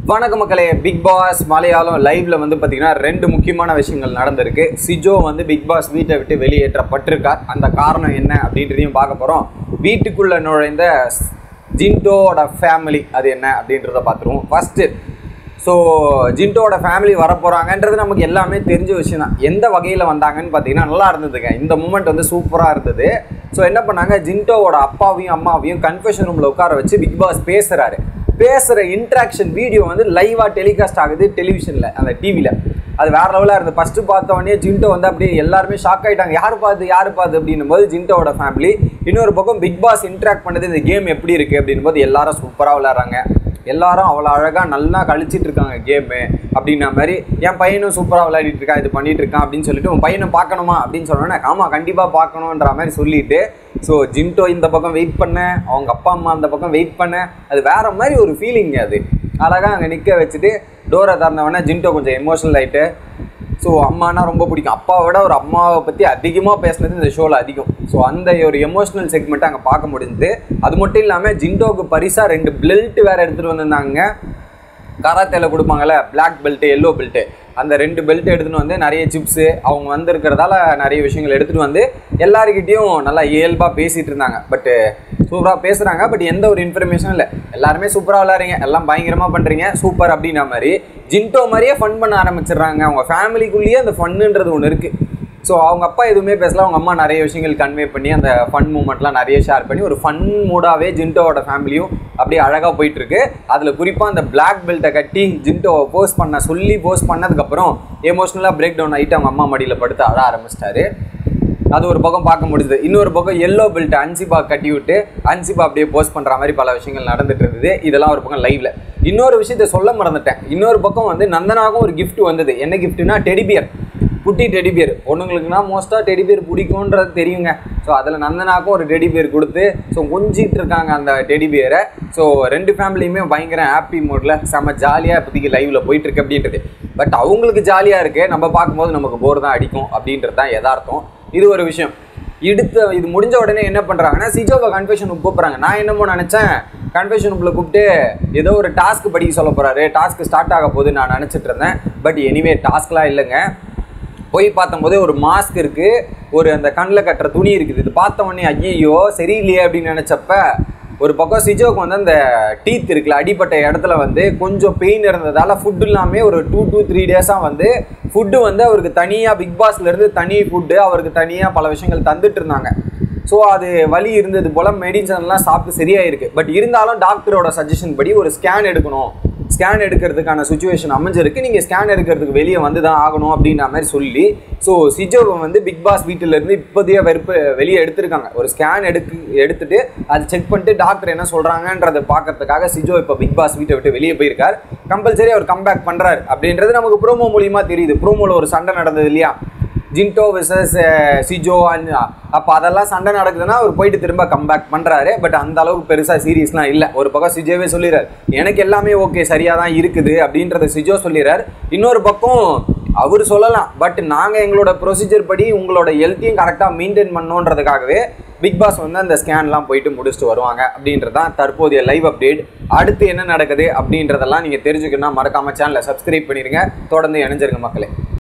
வணக்கம் மக்களே big pass Malayalam லைவ்ல வந்து பார்த்தீங்கன்னா ரெண்டு முக்கியமான விஷயங்கள் நடந்திருக்கு சிஜோ வந்து பிக் பாஸ் வீட்டை விட்டு வெளியேற்றப்பட்டிருக்கார் அந்த காரணம் என்ன அப்படின்றதையும் பார்க்க போகிறோம் வீட்டுக்குள்ள நுழைந்த ஜின்டோட ஃபேமிலி அது என்ன அப்படின்றத பார்த்துருவோம் ஃபர்ஸ்ட் ஸோ ஜின்டோட ஃபேமிலி வரப்போகிறாங்கன்றது நமக்கு எல்லாமே தெரிஞ்ச விஷயம் தான் எந்த வகையில் வந்தாங்கன்னு பார்த்தீங்கன்னா நல்லா இருந்ததுங்க இந்த மூமெண்ட் வந்து சூப்பராக இருந்தது ஸோ என்ன பண்ணாங்க ஜின்டோவோட அப்பாவையும் அம்மாவையும் கன்ஃபெஷன் ரூமில் உட்கார வச்சு பிக் பாஸ் பேசுகிறாரு பேசுகிற இன்ட்ராக்ஷன் வீடியோ வந்து லைவாக டெலிகாஸ்ட் ஆகுது டெலிவிஷனில் அந்த டிவியில் அது வேற லெவலாக இருந்து ஃபஸ்ட்டு பார்த்த உடனே ஜின்டோ வந்து அப்படியே எல்லாருமே ஷாக் ஆகிட்டாங்க யார் பார்த்து யார் பார்த்து அப்படின்னும் போது ஜின்டோவோட ஃபேமிலி இன்னொரு பக்கம் பிக் பாஸ் இன்ட்ராக்ட் பண்ணது இந்த கேம் எப்படி இருக்குது அப்படின்னும் போது எல்லாரும் சூப்பராக விளாட்றாங்க எல்லாரும் அவ்வளோ அழகாக நல்லா கழிச்சிட்டு இருக்காங்க கேமு அப்படின்ன மாதிரி என் பையனும் சூப்பராக விளையாடிட்டு இருக்கான் இது பண்ணிட்டு இருக்கான் அப்படின்னு சொல்லிட்டு உன் பையனை பார்க்கணுமா அப்படின்னு சொன்னோன்னே ஆமாம் கண்டிப்பாக பார்க்கணுன்ற மாதிரி சொல்லிட்டு ஸோ ஜின்டோ இந்த பக்கம் வெயிட் பண்ண அவங்க அப்பா அம்மா அந்த பக்கம் வெயிட் பண்ண அது வேற மாதிரி ஒரு ஃபீலிங் அது அழகாக அங்கே நிற்க வச்சுட்டு டோரை திறந்தவொடனே ஜின்டோ கொஞ்சம் எமோஷனல் ஆகிட்டு ஸோ அம்மானா ரொம்ப பிடிக்கும் அப்பாவை விட ஒரு அம்மாவை பற்றி அதிகமாக பேசுனது இந்த ஷோவில் அதிகம் ஸோ அந்த ஒரு எமோஷனல் செக்மெண்ட்டை அங்கே பார்க்க முடிஞ்சுது அது மட்டும் இல்லாமல் ஜிண்டோக்கு பரிசாக ரெண்டு பெல்ட் வேறு எடுத்துகிட்டு வந்திருந்தாங்க கராத்தேல கொடுப்பாங்கல்ல பிளாக் பெல்ட்டு எல்லோ பெல்ட்டு அந்த ரெண்டு பெல்ட் எடுத்துகிட்டு வந்து நிறைய சிப்ஸு அவங்க வந்திருக்கிறதால நிறைய விஷயங்கள் எடுத்துகிட்டு வந்து எல்லாருக்கிட்டையும் நல்லா இயல்பாக பேசிகிட்டு இருந்தாங்க பட்டு சூப்பராக பேசுகிறாங்க பட் எந்த ஒரு இன்ஃபர்மேஷனும் இல்லை எல்லாருமே சூப்பராக விளாட்றீங்க எல்லாம் பயங்கரமாக பண்ணுறீங்க சூப்பர் அப்படின்ற மாதிரி ஜின்டோ மாதிரியே ஃபன் பண்ண ஆரம்பிச்சிடுறாங்க அவங்க ஃபேமிலிக்குள்ளேயே அந்த ஃபன்னுன்றது ஒன்று இருக்குது ஸோ அவங்க அப்பா எதுவுமே பேசல அவங்க அம்மா நிறைய விஷயங்கள் கன்வே பண்ணி அந்த ஃபன் மூமெண்ட்லாம் நிறைய ஷேர் பண்ணி ஒரு ஃபன் மூடாகவே ஜின்டோவோட ஃபேமிலியும் அப்படியே அழகாக போயிட்டு இருக்கு அதில் குறிப்பாக அந்த பிளாக் பெல்ட்டை கட்டி ஜின்டோவை போஸ்ட் பண்ண சொல்லி போஸ்ட் பண்ணதுக்கப்புறம் எமோஷ்னலாக பிரேக் டவுன் ஆகிட்டு அவங்க அம்மா மடியில் படுத்து அழ ஆரம்பிச்சிட்டாரு அது ஒரு பக்கம் பார்க்க முடியுது இன்னொரு பக்கம் எல்லோ பெல்ட் அன்சிபா கட்டி விட்டு அன்சிபா அப்படியே போஸ்ட் பண்ணுற மாதிரி பல விஷயங்கள் நடந்துட்டு இருந்தது இதெல்லாம் ஒரு பக்கம் லைவ்ல இன்னொரு விஷயத்த சொல்ல மறந்துட்டேன் இன்னொரு பக்கம் வந்து நந்தனாகும் ஒரு gift வந்தது என்ன கிஃப்ட்னா டெடிபியர் குட்டி டெடிபியர் பொண்ணுங்களுக்குனா மோஸ்ட்டாக டெடிபியர் பிடிக்கும்ன்றது தெரியுங்க ஸோ அதில் நந்தனாக்கும் ஒரு டெடிபியர் கொடுத்து ஸோ கொஞ்சிட்டு இருக்காங்க அந்த டெடிபியரை ஸோ ரெண்டு ஃபேமிலியுமே பயங்கர ஹாப்பி மூடில் செம்ம ஜாலியாக இப்போதைக்கு லைவில் போயிட்டு இருக்கு அப்படின்றது பட் அவங்களுக்கு ஜாலியாக இருக்கு நம்ம பார்க்கும்போது நமக்கு போர் தான் அடிக்கும் அப்படின்றது தான் யதார்த்தம் இது ஒரு விஷயம் எடுத்த இது முடிஞ்ச உடனே என்ன பண்ணுறாங்கன்னா சிஜோவை கன்ஃபெஷன் கூப்பிட்றாங்க நான் என்னமோ நினச்சேன் கன்ஃபெஷன் ரூமில் கூப்பிட்டு ஏதோ ஒரு டாஸ்க் படிக்க சொல்ல போகிறாரு டாஸ்க் ஸ்டார்ட் ஆக போகுது நான் நினச்சிட்டு இருந்தேன் பட் எனிவே டாஸ்க்லாம் இல்லைங்க போய் பார்த்தம்போது ஒரு மாஸ்க் இருக்கு ஒரு அந்த கண்ணில் கட்டுற துணி இருக்குது இது பார்த்த உடனே ஐயோ சரியில்லையே அப்படின்னு நினச்சப்ப ஒரு பக்கம் சிஜோக்கு வந்து அந்த டீத் இருக்குல்ல அடிப்பட்ட இடத்துல வந்து கொஞ்சம் பெயின் இருந்ததால ஃபுட் இல்லாமல் ஒரு டூ டூ த்ரீ டேஸாக வந்து ஃபுட்டு வந்து அவருக்கு தனியாக பிக் பாஸ்லேருந்து தனி ஃபுட்டு அவருக்கு தனியாக பல விஷயங்கள் தந்துட்டு இருந்தாங்க ஸோ அது வலி இருந்தது போல் மெடிசன்லாம் சாப்பிட்டு சரியாயிருக்கு பட் இருந்தாலும் டாக்டரோட சஜஷன் படி ஒரு ஸ்கேன் எடுக்கணும் ஸ்கேன் எடுக்கிறதுக்கான சுச்சுவேஷன் அமைஞ்சிருக்கு நீங்கள் ஸ்கேன் எடுக்கிறதுக்கு வெளியே வந்து தான் ஆகணும் அப்படின்ற மாதிரி சொல்லி ஸோ சிஜோவை வந்து பிக் பாஸ் வீட்டிலேருந்து இப்போதைய வெறுப்பு வெளியே எடுத்திருக்காங்க ஒரு ஸ்கேன் எடுக்கு எடுத்துட்டு அது செக் பண்ணிட்டு டாக்டர் என்ன சொல்கிறாங்கன்றதை பார்க்கறதுக்காக சிஜோ இப்போ பிக் பாஸ் வீட்டை விட்டு வெளியே போயிருக்கார் கம்பல்சரி அவர் கம்பேக் பண்ணுறாரு அப்படின்றது நமக்கு ப்ரோமோ மூலியமாக தெரியுது ப்ரோமோவில் ஒரு சண்டை நடந்தது இல்லையா ஜின்டோ விசஸ் சிஜோ அண்ட் அப்போ அதெல்லாம் சண்டை நடக்குதுன்னா அவர் போயிட்டு திரும்ப கம்பேக் பண்ணுறாரு பட் அந்த அளவுக்கு பெருசாக சீரியஸ்லாம் இல்லை ஒரு பக்கம் சிஜோவே சொல்லிடுறாரு எனக்கு எல்லாமே ஓகே சரியாக தான் இருக்குது அப்படின்றத சிஜோ சொல்லிடுறாரு இன்னொரு பக்கம் அவர் சொல்லலாம் பட் நாங்கள் எங்களோட ப்ரொசீஜர் படி உங்களோட ஹெல்த்தையும் கரெக்டாக மெயின்டைன் பண்ணோன்றதுக்காகவே பிக் பாஸ் வந்து அந்த ஸ்கேன்லாம் போயிட்டு முடிச்சுட்டு வருவாங்க அப்படின்றது தான் தற்போதைய லைவ் அப்டேட் அடுத்து என்ன நடக்குது அப்படின்றதெல்லாம் நீங்கள் தெரிஞ்சுக்கணும்னா மறக்காம சேனலை சப்ஸ்கிரைப் பண்ணிடுங்க தொடர்ந்து இணைஞ்சிருங்க மக்களே